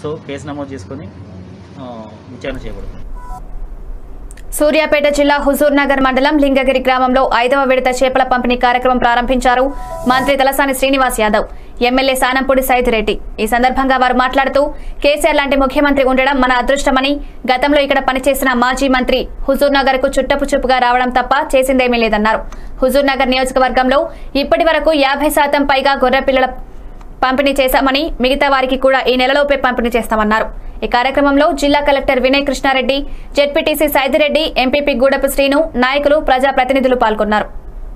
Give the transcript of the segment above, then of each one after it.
so case నమోదు చేసుకొని ఆ, విచారణ చేయబడుతుంది సూర్యాపేట జిల్లా హుజూర్ నగర్ మండలం లింగగిరి గ్రామంలో ఐదవ విడత చేపల పంపిణీ కార్యక్రమం ప్రారంభించారు మంత్రి తలసాని శ్రీనివాస్ యాదవ్ ఎమ్మెల్యే సానంపూడి సైదిరెడ్డి ఈ సందర్భంగా వారు మాట్లాడుతూ కేసీఆర్ లాంటి ముఖ్యమంత్రి ఉండడం మన అదృష్టమని గతంలో ఇక్కడ పనిచేసిన మాజీ మంత్రి హుజూర్ నగర్ కు చుట్టపు చూపుగా రావడం తప్ప చేసిందేమీ లేదన్నారు హుజూర్ నగర్ నియోజకవర్గంలో ఇప్పటి వరకు యాభై శాతం పైగా గొర్రెపిల్లల పంపిణీ చేశామని మిగతా వారికి కూడా ఈ నెలలోపే పంపిణీ చేస్తామన్నారు ఈ కార్యక్రమంలో జిల్లా collector Vinay Krishnareddy ZPTC Saidireddy MPP Gudapu Srinu నాయకులు ప్రజాప్రతినిధులు పాల్గొన్నారు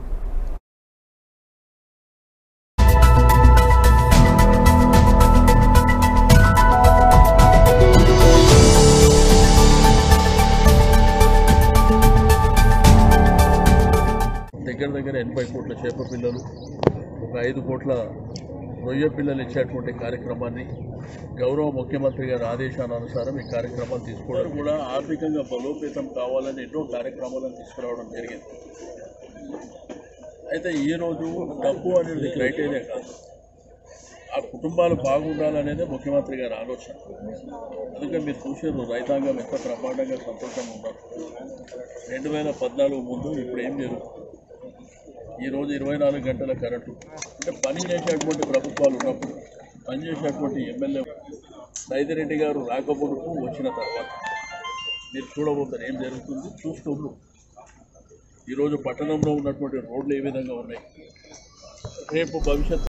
దగ్గర దగ్గర ఎనభై కోట్ల చేప పిల్లలు ఒక ఐదు కోట్ల రొయ్య పిల్లలు ఇచ్చేటువంటి కార్యక్రమాన్ని గౌరవ ముఖ్యమంత్రి గారి ఆదేశానుసారం ఈ కార్యక్రమాలు తీసుకోవడం కూడా ఆర్థికంగా బలోపేతం కావాలని ఎన్నో కార్యక్రమాలను తీసుకురావడం జరిగింది అయితే ఈ రోజు డబ్బు అనేది క్రైటీరియా కాదు ఆ కుటుంబాలు బాగుండాలనేదే ముఖ్యమంత్రి గారి ఆలోచన అందుకే మీరు చూసారు రైతాంగం ఎంత బ్రహ్మాండంగా సంతోషంగా ఉన్నారు రెండు వేల పద్నాలుగు ముందు ఇప్పుడు ఏం జరుగుతుంది ఈరోజు ఇరవై నాలుగు గంటల కరెంటు అంటే పని చేసేటువంటి ప్రభుత్వాలు ఉన్నప్పుడు పని చేసేటువంటి ఎమ్మెల్యే సైదిరెడ్డి గారు రాకమునుపు వచ్చిన తర్వాత మీరు చూడబోతారు ఏం జరుగుతుంది చూస్తూ ఈరోజు పట్టణంలో ఉన్నటువంటి రోడ్లు ఏ విధంగా ఉన్నాయి రేపు భవిష్యత్తు